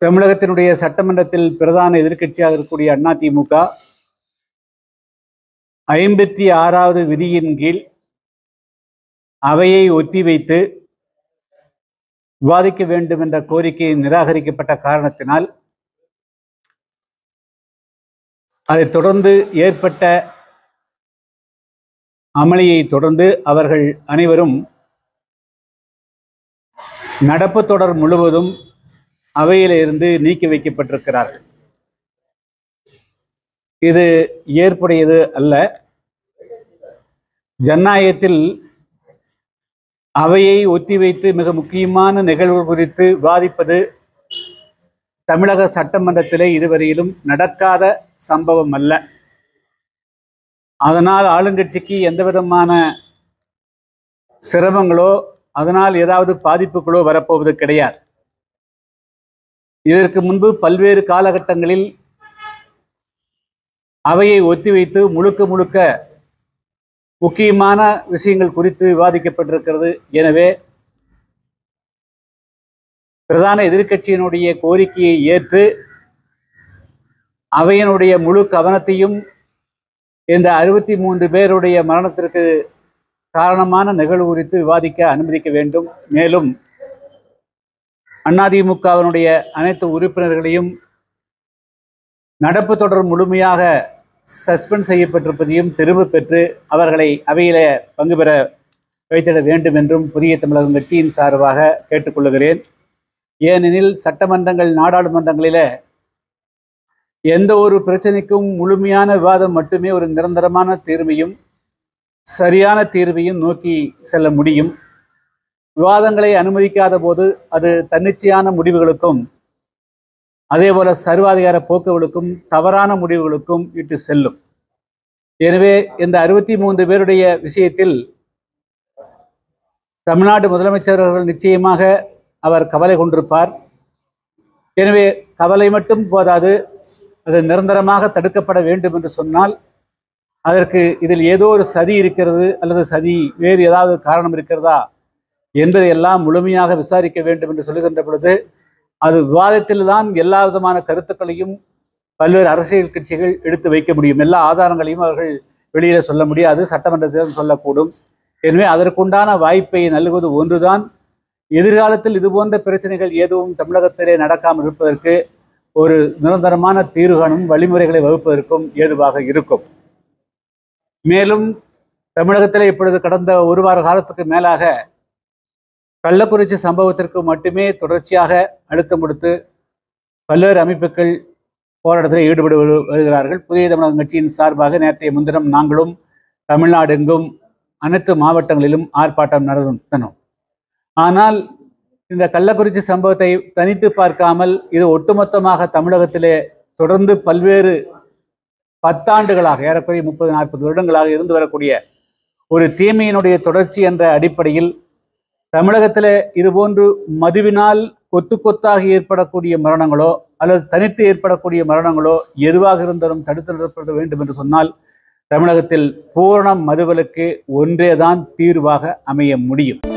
தமிழகத்தினுடைய சட்டமன்றத்தில் பிரதான எதிர்க்கட்சியாக இருக்கக்கூடிய அதிமுக ஐம்பத்தி ஆறாவது விதியின் கீழ் அவையை ஒத்திவைத்து விவாதிக்க வேண்டும் என்ற கோரிக்கை நிராகரிக்கப்பட்ட காரணத்தினால் அதைத் தொடர்ந்து ஏற்பட்ட அமளியை தொடர்ந்து அவர்கள் அனைவரும் நடப்பு தொடர் முழுவதும் அவையிலிருந்து நீக்கி வைக்கப்பட்டிருக்கிறார்கள் இது ஏற்புடையது அல்ல ஜனநாயகத்தில் அவையை ஒத்திவைத்து மிக முக்கியமான நிகழ்வு குறித்து விவாதிப்பது தமிழக சட்டமன்றத்திலே இதுவரையிலும் நடக்காத சம்பவம் அல்ல அதனால் ஆளுங்கட்சிக்கு எந்த விதமான சிரமங்களோ அதனால் ஏதாவது பாதிப்புகளோ வரப்போவது கிடையாது இதற்கு முன்பு பல்வேறு காலகட்டங்களில் அவையை ஒத்திவைத்து முழுக்க முழுக்க முக்கியமான விஷயங்கள் குறித்து விவாதிக்கப்பட்டிருக்கிறது எனவே பிரதான எதிர்க்கட்சியினுடைய கோரிக்கையை ஏற்று அவையினுடைய முழு கவனத்தையும் இந்த அறுபத்தி மூன்று பேருடைய மரணத்திற்கு காரணமான நிகழ்வு குறித்து விவாதிக்க அனுமதிக்க வேண்டும் மேலும் அதிமுகவினுடைய அனைத்து உறுப்பினர்களையும் நடப்பு தொடர் முழுமையாக சஸ்பெண்ட் செய்யப்பட்டிருப்பதையும் திரும்ப பெற்று அவர்களை அவையில பங்கு பெற வைத்திட வேண்டும் என்றும் புதிய தமிழகம் கட்சியின் சார்பாக கேட்டுக்கொள்கிறேன் ஏனெனில் சட்டமன்றங்கள் நாடாளுமன்றங்களில எந்த ஒரு பிரச்சனைக்கும் முழுமையான விவாதம் மட்டுமே ஒரு நிரந்தரமான தீர்வையும் சரியான தீர்வையும் நோக்கி செல்ல முடியும் விவாதங்களை அனுமதிக்காத போது அது தன்னிச்சையான முடிவுகளுக்கும் அதே போல சர்வாதிகார போக்குகளுக்கும் தவறான முடிவுகளுக்கும் இட்டு செல்லும் எனவே இந்த அறுபத்தி மூன்று பேருடைய விஷயத்தில் தமிழ்நாடு முதலமைச்சர் அவர்கள் நிச்சயமாக அவர் கவலை கொண்டிருப்பார் எனவே கவலை மட்டும் போதாது அது நிரந்தரமாக தடுக்கப்பட வேண்டும் என்று சொன்னால் அதற்கு இதில் ஏதோ ஒரு சதி இருக்கிறது அல்லது சதி வேறு ஏதாவது காரணம் இருக்கிறதா என்பதையெல்லாம் முழுமையாக விசாரிக்க வேண்டும் என்று சொல்லுகின்ற பொழுது அது விவாதத்தில் தான் எல்லா விதமான கருத்துக்களையும் பல்வேறு அரசியல் கட்சிகள் எடுத்து வைக்க முடியும் எல்லா ஆதாரங்களையும் அவர்கள் வெளியில சொல்ல முடியாது சட்டமன்றத்திலும் சொல்லக்கூடும் எனவே அதற்குண்டான வாய்ப்பை நல்குவது ஒன்றுதான் எதிர்காலத்தில் இது போன்ற பிரச்சனைகள் எதுவும் தமிழகத்திலே நடக்காமல் இருப்பதற்கு ஒரு நிரந்தரமான தீர்வுகாணும் வழிமுறைகளை வகுப்பதற்கும் ஏதுவாக இருக்கும் மேலும் தமிழகத்தில் இப்பொழுது கடந்த ஒரு வார காலத்துக்கு மேலாக கள்ளக்குறிச்சி சம்பவத்திற்கு மட்டுமே தொடர்ச்சியாக அழுத்தம் கொடுத்து பல்வேறு அமைப்புகள் போராட்டத்தில் ஈடுபடு வரு- வருகிறார்கள் புதிய தமிழகம் கட்சியின் சார்பாக நேற்றைய முன்தினம் நாங்களும் தமிழ்நாடு எங்கும் அனைத்து மாவட்டங்களிலும் ஆர்ப்பாட்டம் நடத்தினோம் ஆனால் இந்த கள்ளக்குறிச்சி சம்பவத்தை தனித்து பார்க்காமல் இது ஒட்டுமொத்தமாக தமிழகத்திலே தொடர்ந்து பல்வேறு பத்தாண்டுகளாக ஏறக்குறைய முப்பது நாற்பது வருடங்களாக இருந்து வரக்கூடிய ஒரு தீமையினுடைய தொடர்ச்சி என்ற அடிப்படையில் தமிழகத்தில் இதுபோன்று மதுவினால் கொத்து கொத்தாக ஏற்படக்கூடிய மரணங்களோ அல்லது தனித்து ஏற்படக்கூடிய மரணங்களோ எதுவாக இருந்தாலும் தடுத்து நிறுத்தப்பட வேண்டும் என்று சொன்னால் தமிழகத்தில் பூரண மதுவிலக்கு ஒன்றேதான் தீர்வாக அமைய முடியும்